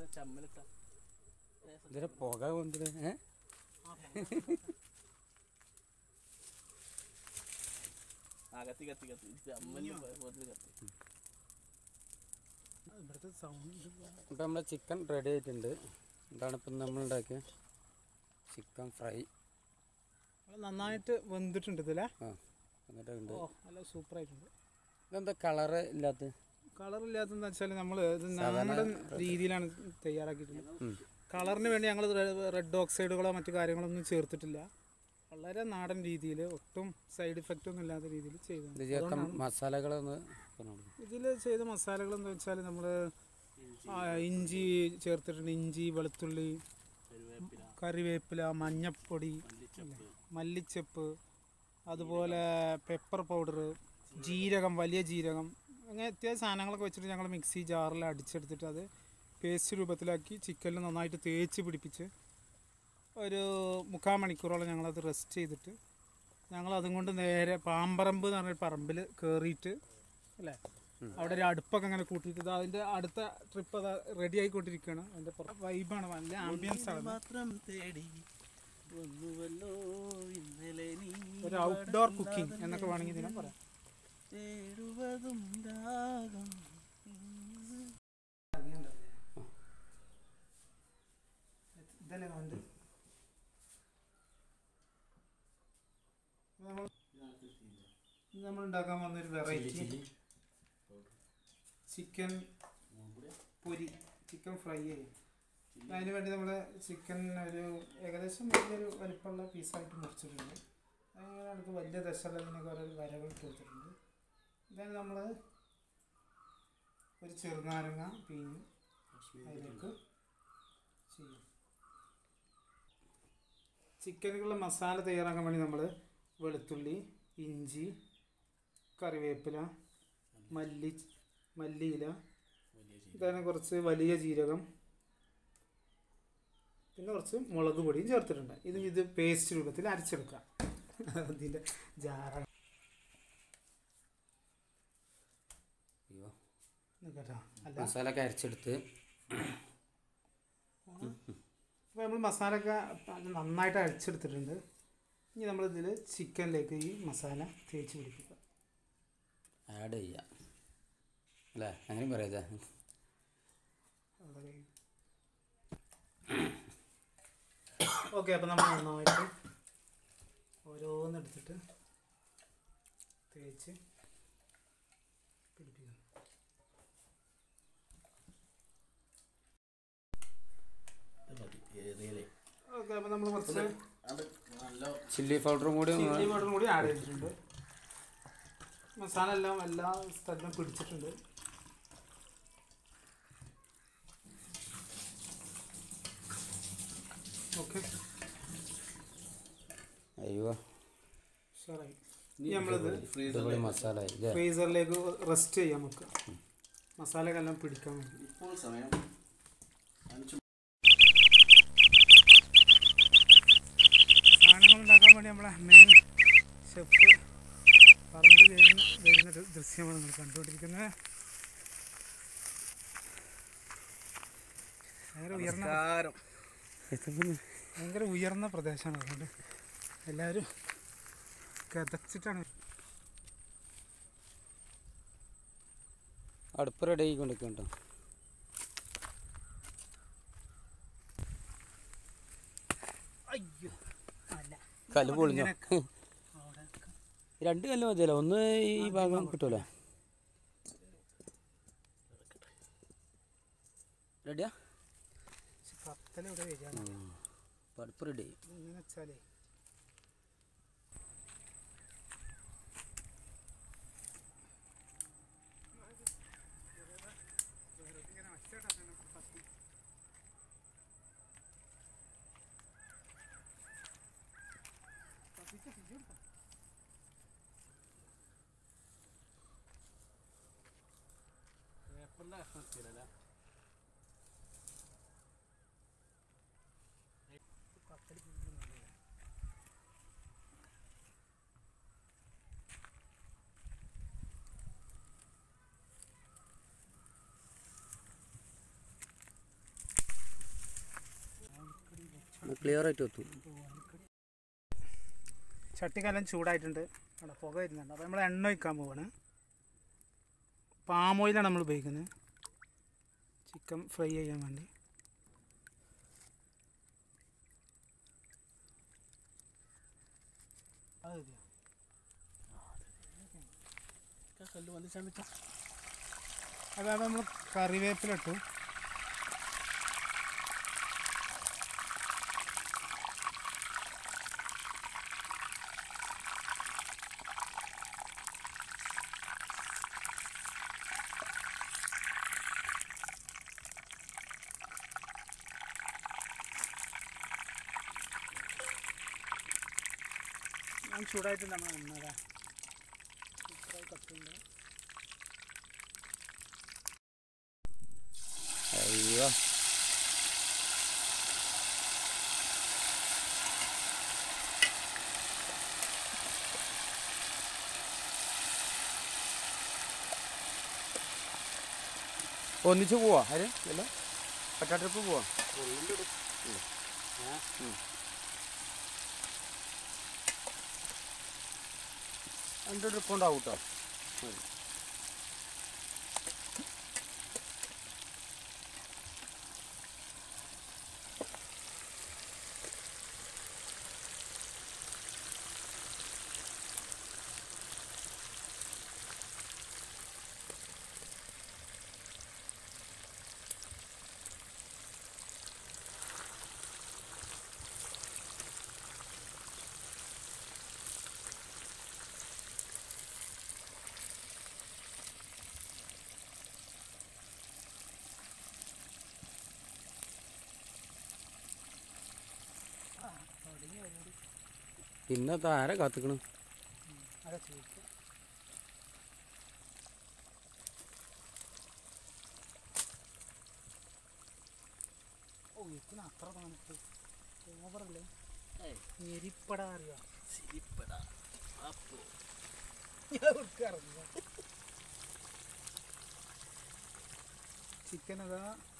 ചമ്മലിട്ട ഇതിലെ പുക കൊണ്ടിട്ട് ഏ ആ കത്തി കത്തി കത്തി ചമ്മലിന് പോയപ്പോൾ കത്തി ഇവിടുത്തെ സൗണ്ട് ഇപ്പം നമ്മളെ ചിക്കൻ റെഡി ആയിട്ടുണ്ട് ഇതാണ് ഇപ്പം നമ്മൾ ഉണ്ടാക്കിയ ചിക്കൻ ഫ്രൈ നന്നായിട്ട് വെന്തിട്ടുണ്ട് ഇതിലെ ആ എന്നിട്ടുണ്ട് ഓ നല്ല സൂപ്പർ ആയിട്ടുണ്ട് ഇതെന്താ കളറ് ഇല്ലാത്ത കളർ ഇല്ലാത്തതെന്ന് വെച്ചാൽ നമ്മൾ ഇത് സാധാരണ നാടൻ രീതിയിലാണ് തയ്യാറാക്കിയിട്ടുള്ളത് ഉം. കളറിന് വേണ്ടി ഞങ്ങൾ റെഡ് ഓക്സൈഡുകളോ മറ്റു കാര്യങ്ങളൊന്നും ചേർത്തിട്ടില്ല വളരെ നാടൻ രീതിയിൽ ഒട്ടും സൈഡ് ഇഫക്റ്റ് ഒന്നും ഇല്ലാത്ത രീതിയിൽ ഇത് ചെയ്തതാണ് ചേർക്കാൻ മസാലകളൊന്ന് പറഞ്ഞു ഇതിൽ ചെയ്ത മസാലകൾ എന്ന് വെച്ചാൽ നമ്മൾ ഇഞ്ചി ചേർത്തിട്ടുണ്ട് ഇഞ്ചി വെളുത്തുള്ളി കരുവേപ്പില കറിവേപ്പില മഞ്ഞപ്പൊടി മല്ലിച്ചപ്പ് മല്ലിച്ചപ്പ് അതുപോലെ പെപ്പർ പൗഡർ ജീരകം വലിയ ജീരകം അങ്ങനെ അത്യാവശ്യം സാധനങ്ങളൊക്കെ വെച്ചിട്ട് ഞങ്ങൾ മിക്സി ജാറിൽ അടിച്ചെടുത്തിട്ട് അത് പേസ്റ്റ് രൂപത്തിലാക്കി ചിക്കനിൽ നന്നായിട്ട് തേച്ച് പിടിപ്പിച്ച് ഒരു മുക്കാൽ മണിക്കൂറോളം ഞങ്ങളത് റെസ്റ്റ് ചെയ്തിട്ട് ഞങ്ങൾ അതും കൊണ്ട് നേരെ പാമ്പറമ്പ് എന്ന് പറഞ്ഞൊരു പറമ്പിൽ കയറിയിട്ട് അല്ലേ അവിടെ ഒരു അടുപ്പൊക്കെ അങ്ങനെ കൂട്ടിയിട്ട് ഇത് അതിൻ്റെ അടുത്ത ട്രിപ്പ് അത് റെഡി ആയിക്കൊണ്ടിരിക്കുകയാണ് അതിൻ്റെ വൈബാണ് നല്ല ആംബിയൻസ് ആണ് മാത്രം തേടി ഒന്നുവല്ലോ ഇന്നലെ നീ ഒരു ഔട്ട്ഡോർ കുക്കിംഗ് എന്നൊക്കെ വേണമെങ്കിൽ ഇതിനെ പറയാം തേടുവതും രാഗം ഇതല്ലേ കണ്ട് നമ്മൾ ഉണ്ടാക്കാൻ വന്നൊരു വെറൈറ്റി ചിക്കൻ പൊരി ചിക്കൻ ഫ്രൈ ചെയ്യും അതിന് വേണ്ടി നമ്മൾ ചിക്കൻ ഒരു ഏകദേശം വലിയൊരു വലിപ്പമുള്ള പീസായിട്ട് മുറിച്ചിട്ടുണ്ട് അതിന് അടുത്ത് വലിയ ദശലതിനൊക്കെ ഓരോ വരകൾ കൊടുത്തിട്ടുണ്ട് ഇതാണ് നമ്മൾ ഒരു ചെറുനാരങ്ങ പിഴിഞ്ഞ് അതിലേക്ക് ചെയ്യും ചിക്കനുകളുടെ മസാല തയ്യാറാക്കാൻ വേണ്ടി നമ്മൾ വെളുത്തുള്ളി ഇഞ്ചി കറിവേപ്പില മല്ലി മല്ലിയില ഇതാണ് കുറച്ച് വലിയ ജീരകം പിന്നെ കുറച്ച് മുളക് പൊടിയും ചേർത്തിട്ടുണ്ട് ഇത് ഇത് പേസ്റ്റ് രൂപത്തിൽ അരച്ചെടുക്കാം അതിൻ്റെ ജാറ അയ്യോ കേട്ടോ അല്ല മസാല ഒക്കെ അരച്ചെടുത്ത് അപ്പോൾ നമ്മൾ മസാല ഒക്കെ നന്നായിട്ട് അരച്ചെടുത്തിട്ടുണ്ട് ഇനി നമ്മളിതിൽ ചിക്കനിലേക്ക് ഈ മസാല തേച്ച് പിടിപ്പിക്കുക ആഡ് ചെയ്യാം അല്ലേ അങ്ങനെ പറയാ ഓക്കെ അപ്പോൾ നമ്മൾ നന്നായിട്ട് ഓരോന്നെടുത്തിട്ട് തേച്ച് പിടിപ്പിക്കണം ഇത് മതി ഏറിയല്ലേ ഓക്കെ അപ്പോൾ നമ്മൾ കുറച്ച് അത് നല്ല ചില്ലി പൗഡറും കൂടി ഒന്ന് ചില്ലി പൗഡറും കൂടി ആഡ് ചെയ്തിട്ടുണ്ട് മസാല എല്ലാം എല്ലാ സ്ഥലത്തും പിടിച്ചിട്ടുണ്ട് ഓക്കെ അയ്യോ ഉഷാറായി ഇനി നമ്മളിത് ഇതുപോലെ മസാല ആയി ഇല്ലേ ഫ്രീസറിലേക്ക് റെസ്റ്റ് ചെയ്യാൻ വെക്കുക മസാലയൊക്കെ എല്ലാം പിടിക്കാൻ വേണ്ടി ഇപ്പോൾ സമയം അഞ്ച് സാധനങ്ങൾ ഉണ്ടാക്കാൻ വേണ്ടി നമ്മളെ മെയിൻ ഷെഫ് പറമ്പ് വരുന്ന വരുന്നൊരു ദൃശ്യമാണ് നമ്മൾ കണ്ടുകൊണ്ടിരിക്കുന്നത് ഭയങ്കര ഉയർന്ന ഭയങ്കര ഉയർന്ന പ്രദേശമാണ് അതുകൊണ്ട് എല്ലാവരും കിതച്ചിട്ടാണ് അടുപ്പ് റെഡി ആയിക്കൊണ്ടിരിക്കണ്ടോ അയ്യോ അല്ല കല്ല് പൊളിഞ്ഞോ ഇങ്ങനെയൊക്കെ അവിടെ രണ്ട് കല്ല് മതിയല്ലോ ഒന്ന് ഈ ഭാഗം കിട്ടുമല്ലോ റെഡിയാ കത്തലിവിടെ വരികയാണ് അടുപ്പ് റെഡി ഇങ്ങനെ വെച്ചാലേ പേപ്പറിൻ്റെ കഷ്ണം എത്തിയില്ല ക്ലിയർ ആയിട്ട് എത്തും ചട്ടിക്കാലം ചൂടായിട്ടുണ്ട് അവിടെ പുക വരുന്നുണ്ട് അപ്പോൾ നമ്മൾ എണ്ണ ഒഴിക്കാൻ പോവാണ് പാം ഓയിലാണ് നമ്മൾ ഉപയോഗിക്കുന്നത് ചിക്കൻ ഫ്രൈ ചെയ്യാൻ വേണ്ടി അത് മതിയോ? കല്ല് വന്ന് ചമിച്ച അതായത് നമ്മൾ കറിവേപ്പിലിട്ടു ഞാൻ ചൂടായിട്ട് നമ്മൾ എണ്ണതാ സൂപ്പറായി കത്തുണ്ട് അയ്യോ ഒന്നിച്ച് പോവാ ആര് അല്ല ഒറ്റ ട്രിപ്പ് പോവാ രണ്ട് ട്രിപ്പ് ഉണ്ടാവും കേട്ടോ പിന്നെ താര കാത്തിക്കണം അതെ ചോദിച്ചു ഓ ഇതിന് അത്ര തണുപ്പ് ഓവറല്ലേ ഏയ്. എരിപ്പട അറിയാം സിരിപ്പടാ അപ്പോ ചിക്കൻ അതാ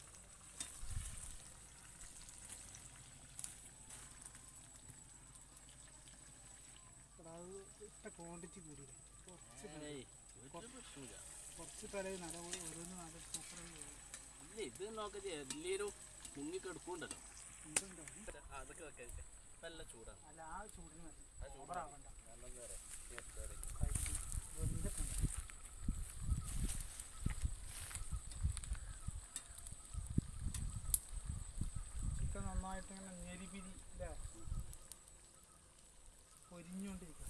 എടാ, അത് ഇട്ട ക്വാണ്ടിറ്റി കൂടിയില്ലേ കുറച്ച് തല- ഏയ് ഒരു പ്രശ്നമില്ല കുറച്ച് തലയിൽ നട ഓരോന്ന് നട സൂപ്പറായി ഇല്ല ഇത് നോക്കട്ടെ എല്ലാവരും മുങ്ങിക്കെടുക്കുന്നുണ്ടല്ലോ എന്തുണ്ടോ അതൊക്കെ വെക്കെ നല്ല ചൂടാണ് അല്ല ആ ചൂടിന് മതി ആ ചൂടാണ്. ഓവറാവണ്ട വെള്ളം കയറി കയറി കഴിക്കും വെന്തിട്ടുണ്ട് ചിക്കൻ നന്നായിട്ട് ഇങ്ങനെ ഞെരിപിരി അല്ലേ പൊരിഞ്ഞുകൊണ്ടിരിക്കും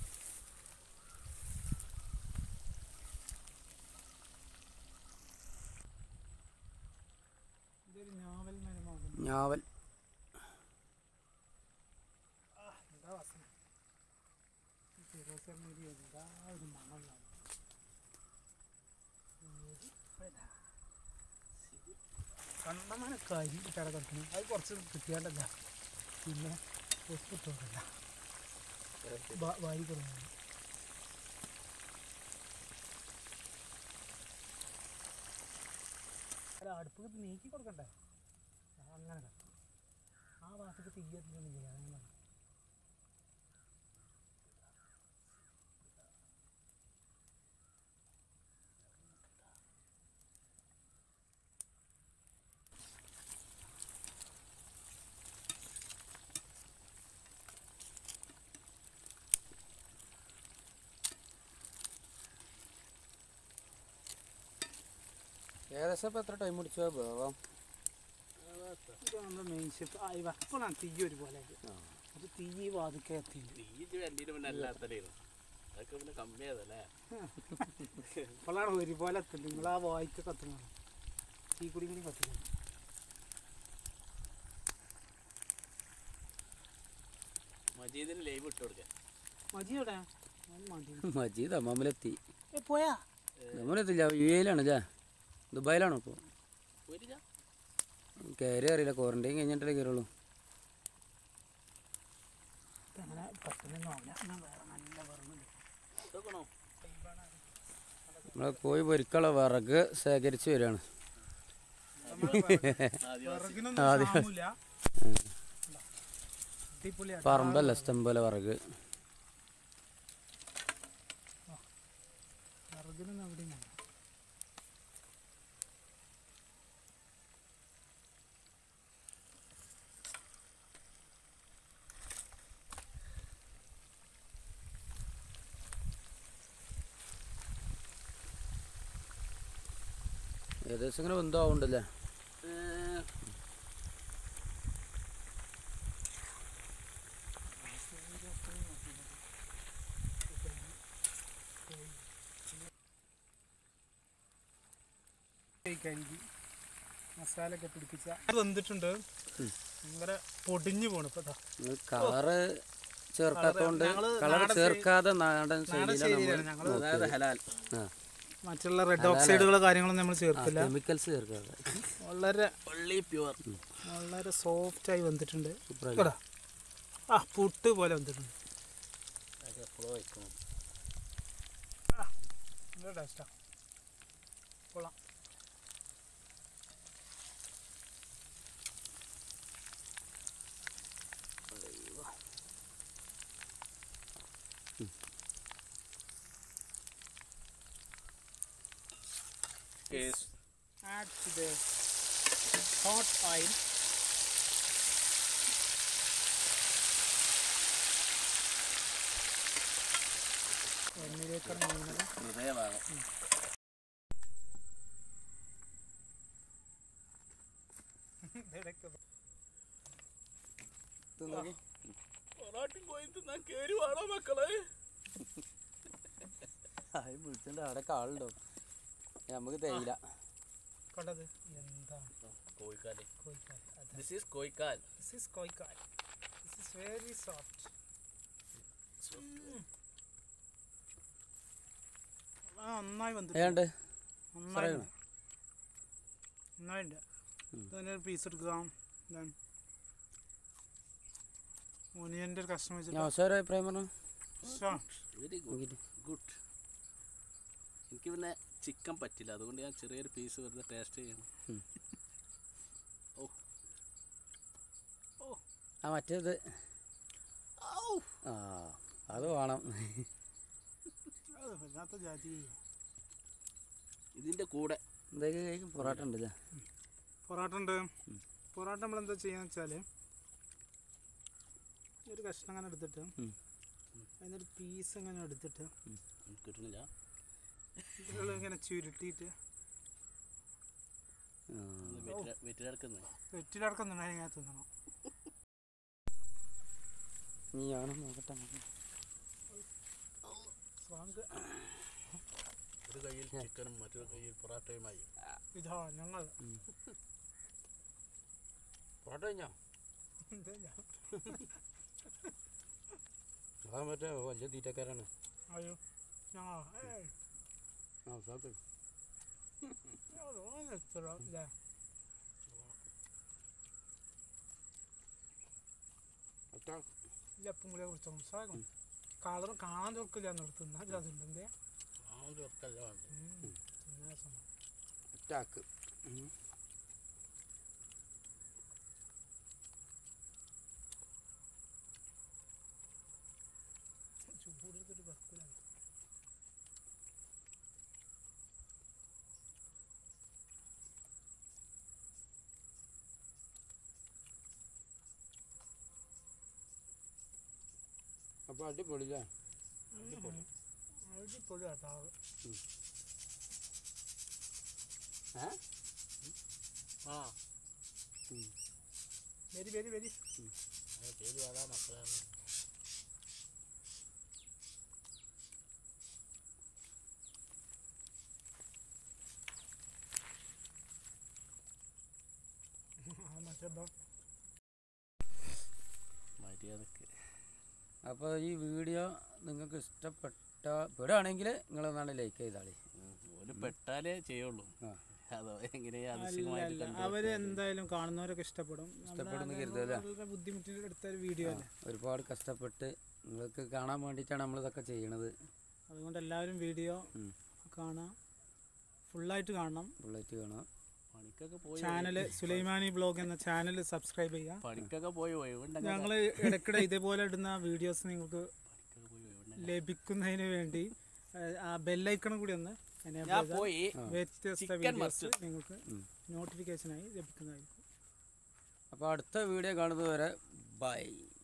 ഇതൊരു നോവൽ മരുമാകുന്നു ഞാവൽ എന്താ വാസന ഈ ഫിറോസറിനൊരു എന്താ ഒരു മണം കാണും. ഉം. കണ്ടമാന കരി കട കിടക്കുന്നു അത് കുറച്ച് കിട്ടിയാണ്ടല്ല പിന്നെ ഒപ്പിട്ടോക്കല്ല വാരി കൊടുക്കുന്നു അല്ല അടുപ്പ് നീക്കി കൊടുക്കണ്ടേ ആ, അങ്ങനെ കിടക്കും ആ ഭാഗത്തേക്ക് തീയത്തിലൊന്നും അങ്ങനെ ഏകദേശം ഇപ്പം എത്ര ടൈം പിടിച്ചോ വേവാം ഇത് നമ്മുടെ മെയിൻ ഷെഫ് ആ ഇവ ഇപ്പോഴാണ് തീ ഒരുപോലെ അത് തീ വാതിക്കെ എത്തി തീ ഇത് വലിയ പിന്നെ അല്ലാത്തതായിരുന്നു അതൊക്കെ പിന്നെ കമ്മിയാതല്ലേ ഇപ്പോഴാണ് ഒരുപോലെ എത്തുന്നത് നിങ്ങൾ ആ വായിക്ക് കത്തുന്നത് തീ കൂടി കൂടി കത്തുന്നത് മജീദിന് ലൈവ് ഇട്ട് കൊടുക്കാൻ മതി എവിടെ ഞാൻ മതി മജീദ് അമ്മാമിലെത്തി ഏ പോയാ അമ്മാമിലെത്തില്ല യു എയിലാണല്ലേ ദുബായിലാണോ ഇപ്പോൾ പോയിട്ടില്ല കയറി അറിയില്ല ക്വാറന്റൈൻ കഴിഞ്ഞിട്ടല്ലേ കയറുള്ളൂ അങ്ങനെ പെട്ടെന്നൊന്നും ആവില്ല എന്നാ വേറെ നല്ല വെറുതെ ഇതൊക്കെണോ നമ്മളെ കോഴി പൊരിക്കുള്ള വിറക് ശേഖരിച്ച് വരികയാണ് ആദ്യം വിറകിനൊന്നും ക്ഷാമമില്ല അടിപൊളിയാണ് പറമ്പല്ല ഇഷ്ടം പോലെ വിറക് വിറകിനൊന്നും എവിടെയും വേണ്ട ഏകദേശം ഇങ്ങനെ ബന്ധമാവുണ്ടല്ലേ കഴുകി മസാല ഒക്കെ പിടിപ്പിച്ച അത് വെന്തിട്ടുണ്ട് ഭയങ്കര പൊടിഞ്ഞു പോണു ഇപ്പൊ ദാ. കളറ് ചേർക്കാത്തോണ്ട് ഞങ്ങള് കളർ നാടൻ ചേർക്കാതെ നാടൻ നാടൻ ശൈലിയിലാണ് ശൈലിയിലാണ് നമ്മൾ ഞങ്ങള് അതായത് ഹലാൽ ആ മറ്റുള്ള റെഡ് ഓക്സൈഡുകളോ കാര്യങ്ങളൊന്നും നമ്മൾ ചേർത്തില്ല കെമിക്കൽസ് ചേർക്കാതെ വളരെ പള്ളി പ്യുവർ വളരെ സോഫ്റ്റ് ആയി വന്നിട്ടുണ്ട് സൂപ്പറായി കേട്ടോ ആ പുട്ട് പോലെ വന്നിട്ടുണ്ട് എപ്പോഴും വയ്ക്കണം നല്ല ടേസ്റ്റാ കൊള്ളാം case add to the hot oil എണ്ണയിലേക്കാണ് വീണത് ഹൃദയഭാഗം പൊറാട്ടും കോഴി തിന്നാൻ കേറി വേണോ മക്കളെ അത് വിളിച്ചിട്ട് അവിടെ കാളുണ്ടോ നമുക്ക് തേയില കണ്ടത് എന്താണ് കോഴിക്കാല് കോഴിക്കാൽ അതെ ദിസ് ഈസ് കോഴിക്കാൽ ദിസ് ഈസ് കോഴിക്കാൽ ദിസ് ഈസ് വെരി സോഫ്റ്റ് നന്നായി വന്നിട്ടുണ്ട് ഏണ്ട് നന്നായിട്ടുണ്ട് നന്നായിട്ടുണ്ട് ഉം. ഇതിൻ്റെ ഒരു പീസ് എടുക്കുക then ഓനിയൻ്റെ ഒരു കഷ്ണം ഞാൻ വെച്ചിട്ട് അവസാനം അഭിപ്രായം പറഞ്ഞു ശ്ശോ, വെരി ഗുഡ് ഗുഡ് എനിക്ക് പിന്നെ ചിക്കൻ പറ്റില്ല അതുകൊണ്ട് ഞാൻ ചെറിയൊരു പീസ് വെറുതെ ടേസ്റ്റ് ചെയ്യണം ഉം. ഓ ആ മറ്റേത് ആ അത് വേണം അത് വല്ലാത്ത ജാതി ഇതിൻ്റെ കൂടെ എന്തൊക്കെ കഴിക്കും പൊറോട്ട ഉണ്ടല്ലേ പൊറോട്ട ഉണ്ട് പൊറോട്ട നമ്മൾ എന്താ ചെയ്യാന്ന് വെച്ചാൽ ഒരു കഷ്ണം അങ്ങനെ എടുത്തിട്ട് ഉം. അതിനൊരു പീസ് അങ്ങനെ എടുത്തിട്ട് എനിക്ക് കിട്ടണില്ല ഇതിലുള്ള ഇങ്ങനെ ചുരുട്ടിയിട്ട് ആ, വെറ്റിലെടുക്കുന്നത് വെറ്റിലടക്കുന്നുണ്ടെങ്കിൽ ഇങ്ങനെ തിന്നണം നീ ആണ് നോക്കട്ടെ നോക്കട്ടെ. സ്വാങ്ക് ഒരു കയ്യിൽ ചിക്കനും മറ്റൊരു കയ്യിൽ പൊറാട്ടയുമായി ഇതാ ഞങ്ങൾ പൊറോട്ട കഴിഞ്ഞോ ഇതല്ല. ആ മറ്റേ വലിയ തീറ്റക്കാരാണ് അയ്യോ ഞങ്ങൾ ഏയ് ആ സാത്ത് അത് ഓന് എത്ര ഇല്ലേ? ഒറ്റ ഇല്ലപ്പം കൂടെ കുറിച്ച് സംസാരിക്കും കളർ കാണാൻ ചോക്കില്ല എന്ന് തിന്നാൻ അതുണ്ടെന്തേ ആ ഒരു ഉറക്കല്ല വേണ്ടത് തിന്നാൻ സമയം ഒറ്റാക്ക് ചൂടെടുത്തിട്ട് വെക്കൂല അപ്പോൾ അടിപൊളില്ലേ അടിപൊളി അടിപൊളി കേട്ടോ ഏ ആ വരി വരി വരി അത് ചെയ്ത് വേടാ മക്കളെ ആ മറ്റേ ബ- മര്യാദക്ക് അപ്പോൾ ഈ വീഡിയോ നിങ്ങൾക്ക് ഇഷ്ടപ്പെട്ട പെടുകയാണെങ്കിൽ നിങ്ങളൊന്നാണ് ലൈക്ക് ചെയ്താളി ഒരു പെട്ടാലേ ചെയ്യുള്ളൂ ആ. അതോ എങ്ങനെയാ അല്ല അതിശയമായിട്ട് അല്ല കണ്ടു അവര് എന്തായാലും കാണുന്നവരൊക്കെ ഇഷ്ടപ്പെടും നമ്മുടെ ഇഷ്ടപ്പെടുമെന്ന് അത് കരുതുമല്ലേ? വളരെ ബുദ്ധിമുട്ടിൽ എടുത്ത ഒരു വീഡിയോ അല്ലേ ഒരുപാട് കഷ്ടപ്പെട്ട് നിങ്ങൾക്ക് കാണാൻ വേണ്ടിയിട്ടാണ് നമ്മളിതൊക്കെ ചെയ്യണത് അതുകൊണ്ട് എല്ലാവരും വീഡിയോ ഉം. കാണാം ഫുള്ളായിട്ട് കാണണം ബുള്ളറ്റ് കാണാം പണിക്കൊക്കെ പോയി ചാനൽ സുലൈമാനി ബ്ലോഗ് എന്ന ചാനൽ സബ്സ്ക്രൈബ് ചെയ്യുക പണിക്കൊക്കെ പോയി ഒഴിവുണ്ടെങ്കിൽ ഞങ്ങൾ ഇടയ്ക്കിടെ ഇതേപോലെ ഇടുന്ന വീഡിയോസ് നിങ്ങൾക്ക് പണിക്കൊക്കെ പോയി ഒഴിവുണ്ടെങ്കിൽ ലഭിക്കുന്നതിന് വേണ്ടി ഏഹ്, ആ ബെല്ലൈക്കണം കൂടി ഒന്ന് enable ഞാൻ ചെയ്താൽ പോയി വ്യത്യസ്ത Chicken വീഡിയോസ് must. നിങ്ങൾക്ക് നോട്ടിഫിക്കേഷനായി ലഭിക്കുന്നതായിരിക്കും അപ്പോൾ അടുത്ത വീഡിയോ കാണുന്നത് വരെ ബൈ